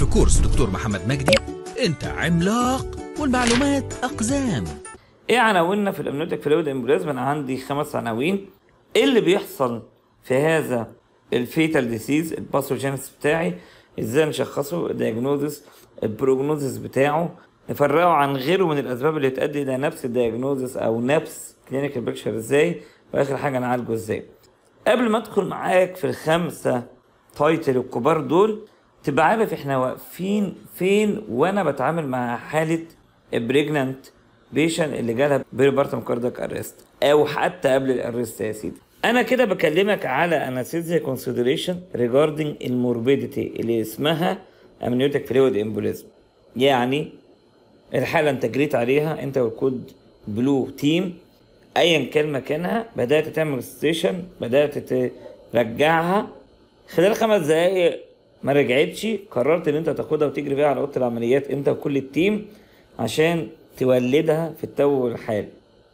كورس دكتور محمد مجدي انت عملاق والمعلومات اقزام ايه عناويننا في الامنيوتيك فلويد امبوليزم انا عندي خمس عناوين ايه اللي بيحصل في هذا الفيتال ديسيز الباثوجينس بتاعي ازاي نشخصه الدياجنوزس البروجنوزس بتاعه نفرقه عن غيره من الاسباب اللي تؤدي الى نفس الدياجنوزس او نفس كلينيكال بيكتشر ازاي واخر حاجه نعالجه ازاي قبل ما ادخل معاك في الخمسه تايتل الكبار دول تبقى عارف احنا واقفين فين وانا بتعامل مع حاله بريجنانت بيشن اللي جالها بيربارتم كاردك ارست او حتى قبل الارست يا سيدي انا كده بكلمك على انستيزيا كونسيدريشن ريجاردنج الموربيديتي اللي اسمها امنيوتيك فلويد امبوليزم يعني الحاله انت جريت عليها انت والكود بلو تيم ايا كان مكانها بدات تعمل ستيشن بدات ترجعها خلال خمس دقايق ما رجعتش قررت ان انت تاخدها وتجري بيها على اوضه العمليات انت وكل التيم عشان تولدها في التو الحالي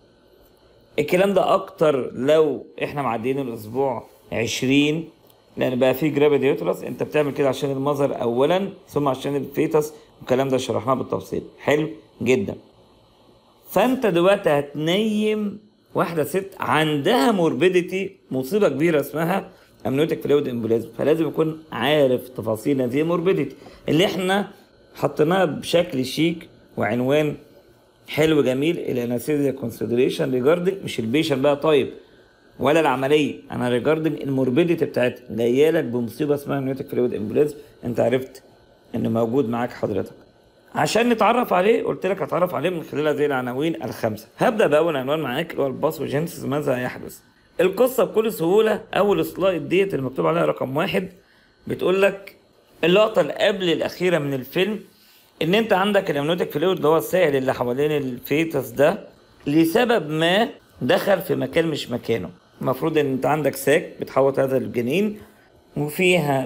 الكلام ده اكتر لو احنا معديين الاسبوع 20 لان بقى في جرافيد يوترس انت بتعمل كده عشان المظهر اولا ثم عشان الفيتس والكلام ده شرحناه بالتفصيل حلو جدا فانت دلوقتي هتنيم واحده ست عندها موربيديتي مصيبه كبيره اسمها امنيوتيك فلويد امبوليزم فلازم يكون عارف تفاصيل هذه الموربيديتي اللي احنا حطيناها بشكل شيك وعنوان حلو جميل الانستيزيا كونسيدريشن ريجاردنج مش البيشن بقى طيب ولا العمليه انا ريجاردنج الموربيديتي بتاعتها جايه لك بمصيبه اسمها امنيوتيك فلويد امبوليزم انت عرفت انه موجود معاك حضرتك عشان نتعرف عليه قلت لك هتعرف عليه من خلال هذه العناوين الخمسه هبدا باول عنوان معاك اللي هو الباثوجينيسيس ماذا يحدث القصه بكل سهوله اول سلايد ديت اللي مكتوب عليها رقم واحد بتقول لك اللقطه اللي قبل الاخيره من الفيلم ان انت عندك الامنيوتيك فلويد اللي هو السائل اللي حوالين الفيتس ده لسبب ما دخل في مكان مش مكانه المفروض ان انت عندك ساك بتحوط هذا الجنين وفيها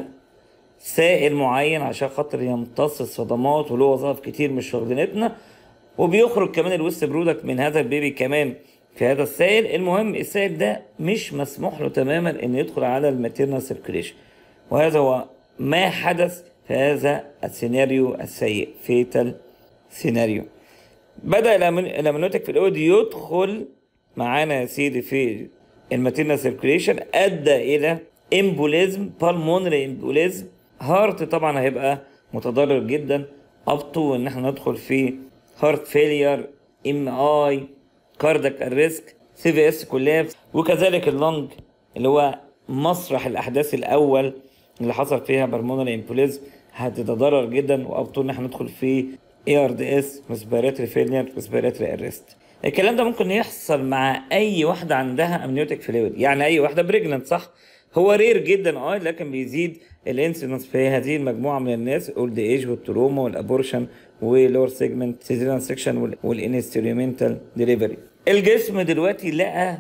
سائل معين عشان خاطر يمتص الصدمات وله وظائف كتير مش شغلانتنا وبيخرج كمان الويست برودكت من هذا البيبي كمان في هذا السائل المهم السائل ده مش مسموح له تماما ان يدخل على الماتيرنال سيركيليشن وهذا هو ما حدث في هذا السيناريو السيء فيتال سيناريو بدا الامنيوتيك في الاود يدخل معانا يا سيدي في الماتيرنال سيركيليشن ادى الى امبوليزم بالمونري امبوليزم هارت طبعا هيبقى متضرر جدا ابطو ان احنا ندخل في هارت فيلير ام اي كاردك الريسك سي في اس كولابس وكذلك اللنج اللي هو مسرح الاحداث الاول اللي حصل فيها برمونال امبوليزم هتتضرر جدا وابطو ان احنا ندخل في اي ار دي اس ريسبيراتوري فيلير ريسبيراتوري ارست الكلام ده ممكن يحصل مع اي واحده عندها امنيوتيك فلويد يعني اي واحده بريجننت صح هو رير جدا اه لكن بيزيد الانسيدنس في هذه المجموعه من الناس اولد ايج والتروما والابورشن ولور سيجمنت سيزيريان سيكشن والانسترومنتال ديليفري الجسم دلوقتي لقى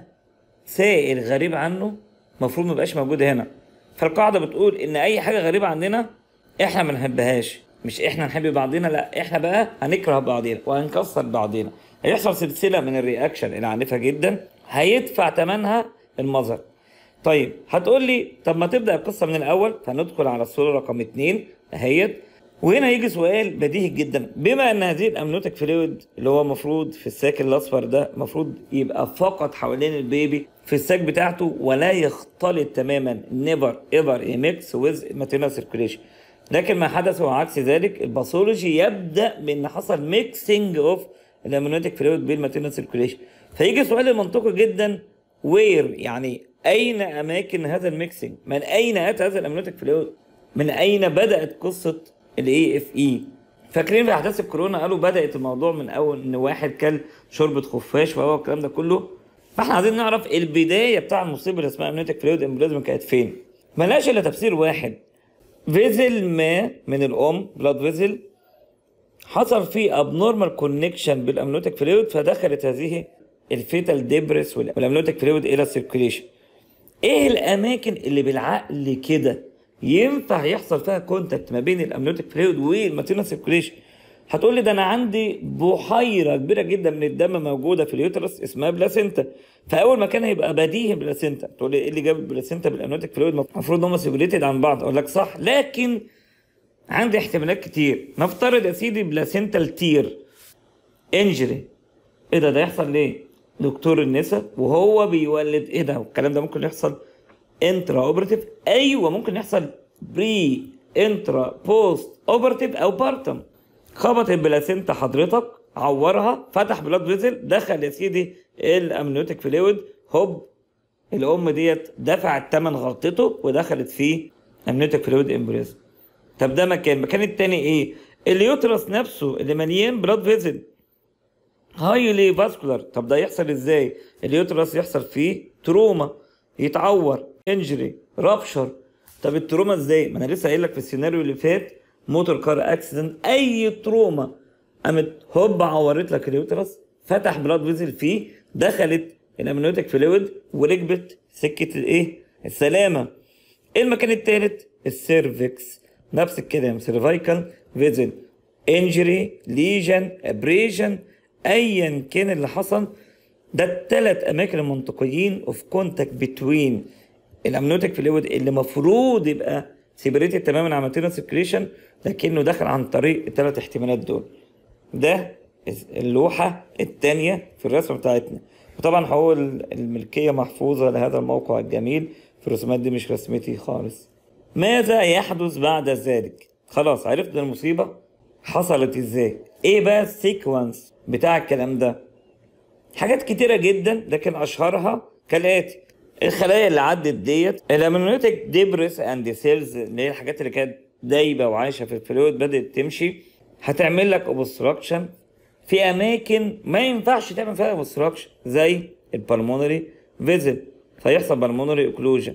سائل غريب عنه المفروض ما يبقاش موجود هنا فالقاعده بتقول ان اي حاجه غريبه عندنا احنا ما نحبهاش مش احنا نحب بعضنا لا احنا بقى هنكره بعضنا وهنكسر بعضنا هيحصل سلسله من الرياكشن العنيفه جدا هيدفع ثمنها المظهر طيب هتقول لي طب ما تبدا القصه من الاول فندخل على الصوره رقم اتنين اهيت وهنا يجي سؤال بديهي جدا بما ان هذه الامنيوتيك فلويد اللي هو المفروض في الساك الاصفر ده المفروض يبقى فقط حوالين البيبي في الساك بتاعته ولا يختلط تماما نيفر ايفر يميكس ويز ماتيرنال سيركيليشن لكن ما حدث هو عكس ذلك الباثولوجي يبدا بان حصل ميكسنج اوف الامنيوتيك فلويد بالماتيرنال سيركيليشن فيجي سؤال منطقي جدا وير يعني اين اماكن هذا الميكسنج من اين اتى هذا الامنيوتيك فلويد من اين بدات قصه الاي اف اي فاكرين في احداث الكورونا قالوا بدات الموضوع من اول ان واحد كل شوربه خفاش وهو الكلام ده كله فاحنا عايزين نعرف البدايه بتاع المصيبه اللي اسمها امنيوتيك فلويد امبوليزم كانت فين ملهاش الا تفسير واحد فيزل ما من الام بلاد فيزل حصل فيه ابنورمال كونكشن بالامنيوتيك فلويد فدخلت هذه الفيتال ديبرس والامنيوتيك فلويد الى السيركيليشن ايه الاماكن اللي بالعقل كده ينفع يحصل فيها كونتاكت ما بين الامنيوتيك فلويد والماتيرنال سيركيليشن هتقول لي ده انا عندي بحيره كبيره جدا من الدم موجوده في اليوترس اسمها بلاسينتا فاول مكان هيبقى بديهي بلاسينتا تقول لي ايه اللي جاب البلاسينتا بالامنيوتيك فلويد المفروض ان هم سيجوليتد عن بعض اقول لك صح لكن عندي احتمالات كتير نفترض يا سيدي بلاسنتال تير انجري ايه ده ده يحصل ليه دكتور النساء وهو بيولد ايه ده والكلام ده ممكن يحصل انترا اوبراتيف ايوه ممكن يحصل بري انترا بوست اوبراتيف او بارتم خبط البلاسينتا حضرتك عورها فتح بلاد فيزل دخل يا سيدي الامنيوتيك فلويد هوب الام ديت دفعت ثمن غلطته ودخلت فيه امنيوتيك فلويد امبريزم طب ده مكان المكان التاني ايه اليوترس نفسه اللي مليان بلاد فيزل هايلي فاسكولار طب ده يحصل ازاي اليوترس يحصل فيه تروما يتعور انجري رابشر طب التروما ازاي ما انا لسه قايل لك في السيناريو اللي فات موتور كار اكسيدنت اي تروما قامت هوب عورت لك اليوترس فتح بلاد فيزل فيه دخلت الامنيوتيك فلويد وركبت سكه الايه السلامه ايه المكان التالت السيرفكس نفس الكلام سيرفايكال فيزل انجري ليجن ابريجن ايا كان اللي حصل ده الثلاث اماكن المنطقيين اوف كونتاكت بتوين الامنيوتيك فلويد اللي المفروض يبقى سيبريتد تماما عن ماتيريال سيركيليشن لكنه دخل عن طريق الثلاث احتمالات دول ده اللوحه الثانيه في الرسمه بتاعتنا وطبعا حقوق الملكيه محفوظه لهذا الموقع الجميل في الرسومات دي مش رسمتي خالص ماذا يحدث بعد ذلك خلاص عرفنا المصيبه حصلت ازاي ايه بقى السيكونس بتاع الكلام ده حاجات كتيره جدا لكن اشهرها كالاتي الخلايا اللي عدت ديت الامنيوتيك ديبرس اند سيلز اللي هي الحاجات اللي كانت دايبه وعايشه في الفلويد بدات تمشي هتعمل لك اوبستراكشن في اماكن ما ينفعش تعمل فيها اوبستراكشن زي البلمونري فيزل فيحصل بالمونري اوكلوجن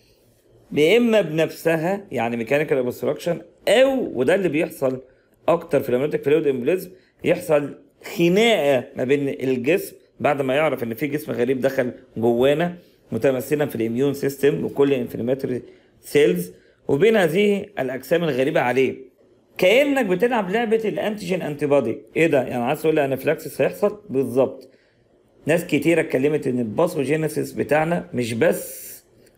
يا اما بنفسها يعني ميكانيكال اوبستراكشن او وده اللي بيحصل اكتر في الامنيوتيك فلويد امبليزم يحصل خناقه ما بين الجسم بعد ما يعرف ان في جسم غريب دخل جوانا متمثلا في الاميون سيستم وكل انفلاماتوري سيلز وبين هذه الاجسام الغريبه عليه كانك بتلعب لعبه الانتيجين انتي بودي ايه ده يعني عايز تقول لي انافلاكسس هيحصل بالظبط ناس كتيره اتكلمت ان الباثوجينيسيس بتاعنا مش بس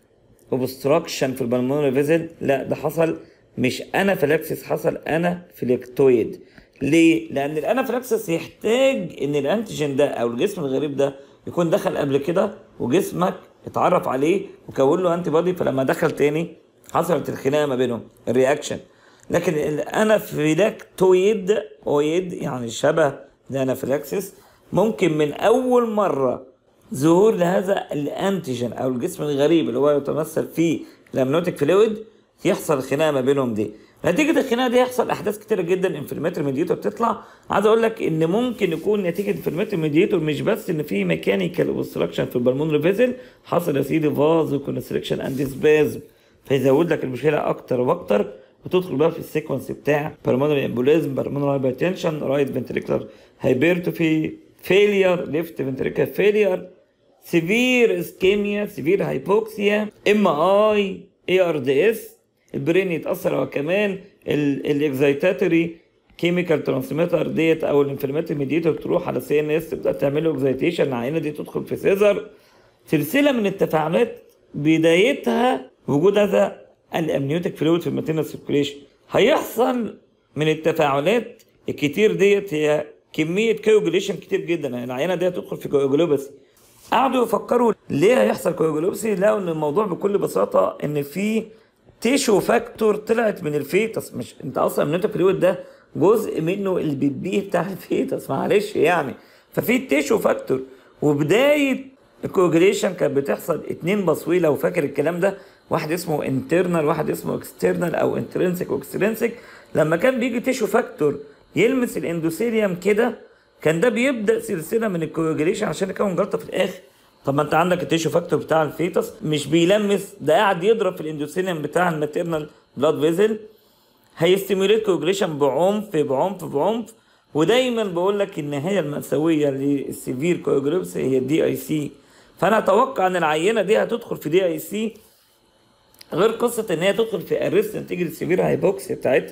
اوبستراكشن في البلمونري فيزل لا ده حصل مش انافلاكسس حصل انافليكتويد ليه؟ لان الانافلاكسس يحتاج ان الانتيجين ده او الجسم الغريب ده يكون دخل قبل كده وجسمك اتعرف عليه وكون له انتي بودي فلما دخل تاني حصلت الخناقه ما بينهم الرياكشن لكن الانافلاكتويد اويد يعني شبه الانافلاكسس ممكن من اول مره ظهور لهذا الانتيجين او الجسم الغريب اللي هو يتمثل فيه الامنيوتيك فلويد يحصل خناقه ما بينهم دي نتيجة الخناقة دي يحصل أحداث كتيرة جدا انفلاماتوري ميديتور بتطلع عايز أقول لك إن ممكن يكون نتيجة انفلاماتوري ميديتور مش بس إن في ميكانيكال اوبستراكشن في البلمونري فيزل حصل يا سيدي فازو كونستريكشن أند سبازم فيزود لك المشكلة أكتر وأكتر وتدخل بقى في السيكونس بتاع بالمونري امبوليزم بالمونري هايبرتنشن رايت فنتريكولار هايبرتوفي فيلير ليفت فنتريكولار فيلير سيفير اسكيميا سيفير هايبوكسيا ام اي اي ار دي اس البرين يتاثر هو كمان الاكزايتاتوري كيميكال ترانسميتر ديت او الانفلاماتوري ميديتور تروح على سي ان اس تبدا تعمل له اكزايتيشن العينه دي تدخل في سيزر سلسله من التفاعلات بدايتها وجود هذا الامنيوتيك فلويد في الماتيرنال سيركوليشن هيحصل من التفاعلات الكتير ديت هي كميه كيوجوليشن كتير جدا يعني العينه دي تدخل في كيوجولوباسي قعدوا يفكروا ليه هيحصل كيوجولوبسي لقوا ان الموضوع بكل بساطه ان في تيشو فاكتور طلعت من الفيتس مش انت اصلا الامنيوتيك فلويد ده جزء منه البيبي بتاع الفيتس معلش يعني ففي تيشو فاكتور وبدايه الكوجريشن كانت بتحصل اتنين بصوي لو فاكر الكلام ده واحد اسمه انترنال واحد اسمه اكسترنال او انترنسك واكسترنسك لما كان بيجي تيشو فاكتور يلمس الاندوثيليوم كده كان ده بيبدا سلسله من الكوجريشن عشان يكون جلطه في الاخر طب ما انت عندك التيشو فاكتور بتاع الفيتس مش بيلمس ده قاعد يضرب في الاندوثيليوم بتاع الماتيرنال بلاد فيزل هيستيموليت كوجريشن بعنف بعنف بعنف ودايما بقول لك النهايه المأساويه للسيفير كوجريبس هي الدي اي سي فانا اتوقع ان العينه دي هتدخل في دي اي سي غير قصه ان هي تدخل في ارست نتيجه السيفير هايبوكسيا بتاعتها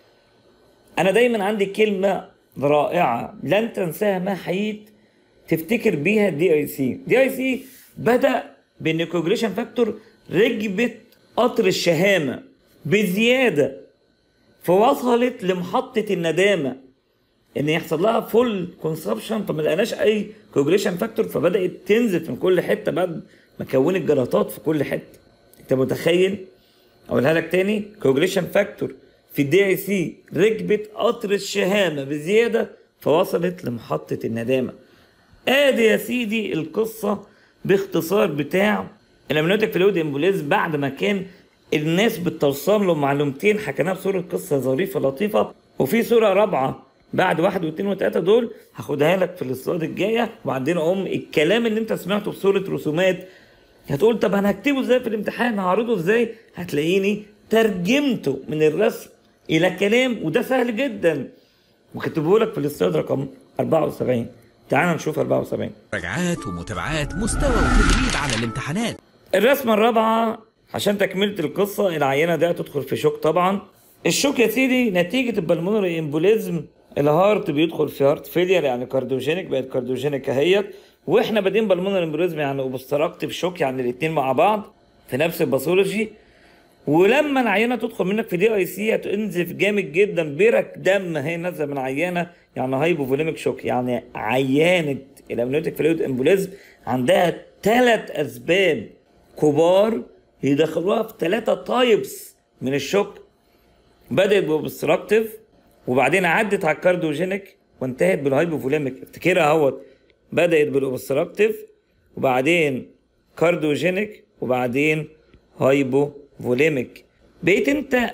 انا دايما عندي كلمه رائعه لن تنساها ما حييت تفتكر بيها الدي اي سي دي اي سي بدا بان كوجريشن فاكتور ركبت قطر الشهامه بزياده فوصلت لمحطه الندامه ان يحصل لها فول كونسبشن فما لقيناش اي كوجريشن فاكتور فبدات تنزف من كل حته بعد ما كونت جلطات في كل حته انت متخيل اقولها لك تاني كوجريشن فاكتور في الدي اي سي ركبت قطر الشهامه بزياده فوصلت لمحطه الندامه ادي يا سيدي القصه باختصار بتاع الامنيوتيك فلويد امبوليز بعد ما كان الناس بتوصل له معلومتين حكيناها بصوره قصه ظريفه لطيفه وفي صوره رابعه بعد واحد واثنين وثلاثه دول هاخدها لك في السلايد الجايه وبعدين اقوم الكلام اللي انت سمعته بصوره رسومات هتقول طب انا هكتبه ازاي في الامتحان هعرضه ازاي هتلاقيني ترجمته من الرسم الى كلام وده سهل جدا وكتبه لك في السلايد رقم 74 تعال نشوف 74 مراجعات ومتابعات مستوى وتدريب على الامتحانات الرسمة الرابعة عشان تكملة القصة العينة دي هتدخل في شوك طبعا الشوك يا سيدي نتيجة البلمونري امبوليزم الهارت بيدخل في هارت فيلير يعني كارديوجينيك بقت كارديوجينيك اهيت واحنا بادئين بالمونري امبوليزم يعني اوبستراكتيف شوك يعني الاتنين مع بعض في نفس الباثولوجي ولما العينه تدخل منك في دي اي سي هتنزف جامد جدا برك دم هي نازله من عيانه يعني هايبوفوليميك شوك يعني عيانه الامنيوتيك فلويد امبوليزم عندها ثلاث اسباب كبار يدخلوها في ثلاثه تايبس من الشوك بدات باوبستراكتيف وبعدين عدت على الكارديوجينيك وانتهت بالهايبوفوليميك افتكرها اهوت بدات بالاوبستراكتيف وبعدين كارديوجينيك وبعدين هايبوفوليميك بقيت انت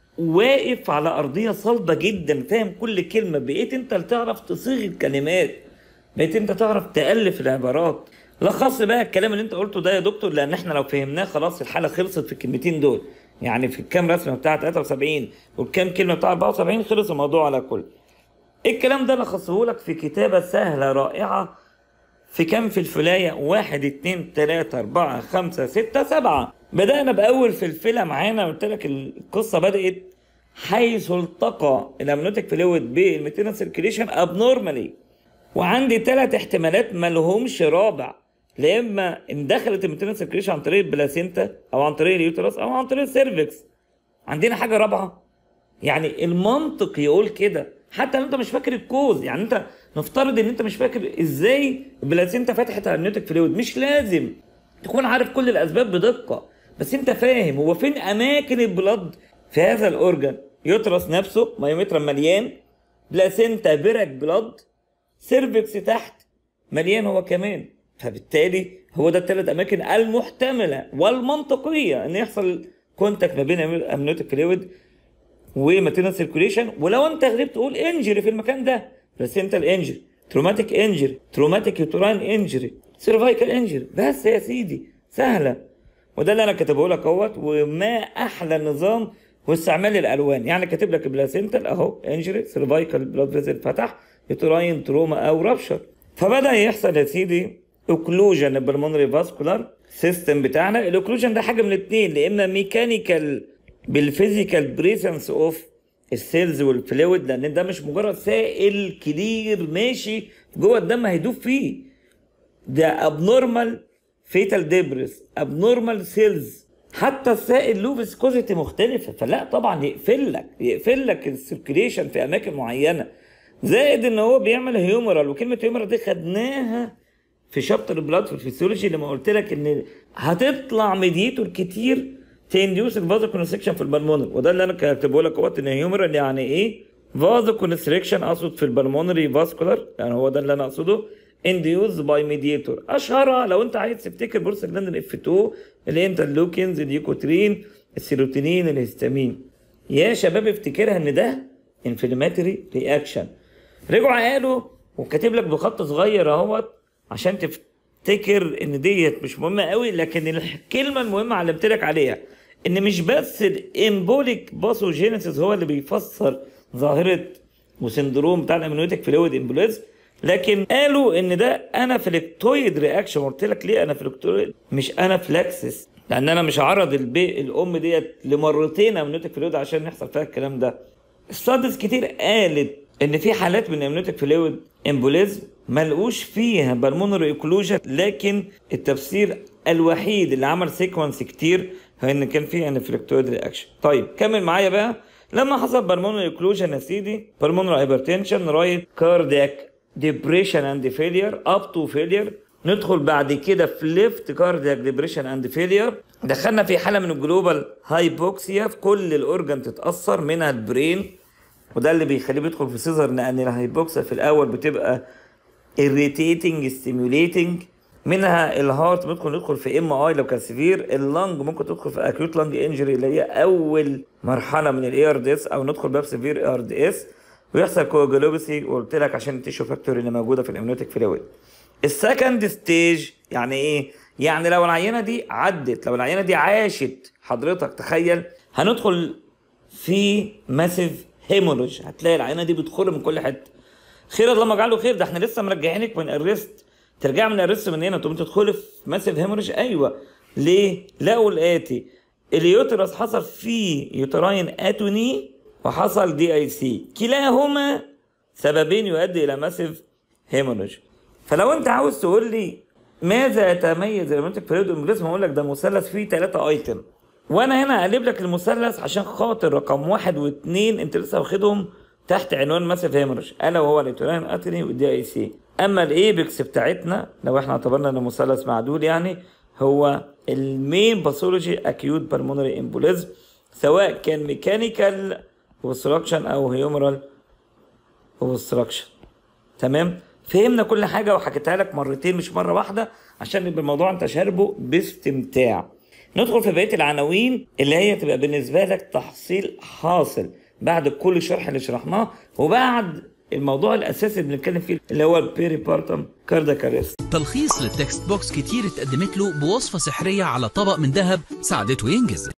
واقف على ارضيه صلبه جدا فاهم كل كلمه بقيت انت اللي تعرف تصيغ الكلمات بقيت انت تعرف تالف العبارات لخص بقى الكلام اللي انت قلته ده يا دكتور لان احنا لو فهمناه خلاص الحاله خلصت في الكلمتين دول يعني في الكام رسمه بتاعه 73 والكام كلمه بتاع 74 خلص الموضوع على كل الكلام ده لخصه لك في كتابه سهله رائعه في كام في الفلاية واحد اتنين تلاتة أربعة خمسة ستة سبعة بدأنا بأول فلفلة معانا قلت لك القصة بدأت حيث التقى الأمنوتيك فلويد بالميتينا سيركيليشن أبنورمالي وعندي ثلاث احتمالات مالهمش رابع لا اما ان دخلت الميتينا سيركيليشن عن طريق البلاسينتا او عن طريق اليوترس او عن طريق السيرفكس عندنا حاجه رابعه يعني المنطق يقول كده حتى لو انت مش فاكر الكوز يعني انت نفترض ان انت مش فاكر ازاي البلاسينتا فتحت على النيوتك فلويد مش لازم تكون عارف كل الاسباب بدقه بس انت فاهم هو فين اماكن البلد في هذا الاورجن يوترس نفسه مايومترا مليان بلاسينتا برك بلد سيرفكس تحت مليان هو كمان فبالتالي هو ده الثلاث اماكن المحتمله والمنطقيه ان يحصل كونتاكت ما بين امنيوتيك فلويد وماتيرنال سيركوليشن ولو انت غلبت تقول انجري في المكان ده بلاسينتال انجري تروماتيك انجري تروماتيك يوتراين انجري سيرفايكال انجري بس يا سيدي سهله وده اللي انا كاتبه لك اهوت وما احلى النظام واستعمال الالوان يعني كاتب لك بلاسينتال اهو انجري سيرفايكال بلاد فيزل فتح يوتراين تروما او رابشر فبدا يحصل يا سيدي اوكلوجن البلمونري فاسكولار سيستم بتاعنا الاوكلوجن ده حاجه من الاثنين يا اما ميكانيكال بالفيزيكال بريسنس اوف السيلز والفلويد لان ده مش مجرد سائل كلير ماشي جوه الدم هيدوب فيه ده ابنورمال فيتال ديبرس ابنورمال سيلز حتى السائل له فيسكوزيتي مختلفه فلا طبعا يقفل لك يقفل لك السيركيليشن في اماكن معينه زائد ان هو بيعمل هيومرال وكلمه هيومرال دي خدناها في شابتر البلاد في الفسيولوجي لما قلت لك ان هتطلع ميديتور كتير تنديوس الفازو كونستريكشن في البلمونري وده اللي انا كاتبه لك اهوت ان هيومرال يعني ايه فازو كونستريكشن اقصد في البلمونري فاسكولار يعني هو ده اللي انا اقصده انديوز باي ميديتور اشهرها لو انت عايز تفتكر بورس جلاند اف 2 الانترلوكينز اليوكوترين السيروتونين الهستامين يا شباب افتكرها ان ده انفلاماتوري رياكشن رجعوا قالوا وكاتب لك بخط صغير اهوت عشان تفتكر ان ديت مش مهمه قوي لكن الكلمه المهمه علمت لك عليها ان مش بس الامبوليك باثوجينيسيس هو اللي بيفسر ظاهره وسندروم بتاع الامنيوتيك فلويد امبوليزم لكن قالوا ان ده انافلكتويد رياكشن قلت لك ليه انافلكتويد مش انافلاكسس لان انا مش هعرض البي الام ديت لمرتين امنيوتيك فلويد عشان يحصل فيها الكلام ده ستادز كتير قالت ان في حالات من الامنيوتيك فلويد امبوليزم ما لقوش فيها بالمونري اكلوجن لكن التفسير الوحيد اللي عمل سيكونس كتير هو ان كان فيه انفلكتويد رياكشن طيب كمل معايا بقى لما حصل بالمونري اوكلوجن يا سيدي بالمونري هايبرتنشن رايت كاردياك ديبريشن اند فيلير اب تو فيلير ندخل بعد كده في ليفت كاردياك ديبريشن اند فيلير دخلنا في حاله من الجلوبال هايبوكسيا في كل الاورجن تتاثر منها البرين وده اللي بيخليه بيدخل في سيزر لان الهايبوكسيا في الاول بتبقى irritating stimulating منها الهارت ممكن ندخل في ام اي لو كان سيفير اللنج ممكن تدخل في اكيوت لنج انجري اللي هي اول مرحله من الاي ار دي اس او ندخل بقى في سيفير اي ار دي اس ويحصل كوجلوبسي وقلت لك عشان التيشو فاكتور اللي موجوده في الامنيوتيك فلويد السكند ستيج يعني ايه يعني لو العينه دي عدت لو العينه دي عاشت حضرتك تخيل هندخل في ماسيف هيمولوج هتلاقي العينه دي بتخر من كل حته خير اللهم اجعله خير ده احنا لسه مرجعينك من الريست ترجع من الريست من هنا تقوم تدخلي في ماسيف هيموريج ايوه ليه؟ لقوا الاتي اليوترس حصل فيه يوتراين اتوني وحصل دي اي سي كلاهما سببين يؤدي الى ماسيف هيموريج فلو انت عاوز تقول لي ماذا يتميز الرومانتيك بريود امبليزم هقول لك ده مثلث فيه ثلاثة ايتم وانا هنا هقلب لك المثلث عشان خاطر رقم واحد واثنين انت لسه واخدهم تحت عنوان ماسيف هيموريج الا وهو اليوتراين اتوني والدي اي سي اما الايبكس بتاعتنا لو احنا اعتبرنا انه مثلث معدول يعني هو المين باثولوجي اكيوت بالمونري امبوليزم سواء كان ميكانيكال اوبستراكشن او هيومرال اوبستراكشن تمام فهمنا كل حاجه وحكيتها لك مرتين مش مره واحده عشان يبقى الموضوع انت شاربه باستمتاع ندخل في بقيه العناوين اللي هي تبقى بالنسبه لك تحصيل حاصل بعد كل الشرح اللي شرحناه وبعد الموضوع الاساسي اللي بنتكلم فيه اللي هو البيري بارتم كاردياك اريست تلخيص للتكست بوكس كتير اتقدمت له بوصفة سحرية على طبق من ذهب ساعدته ينجز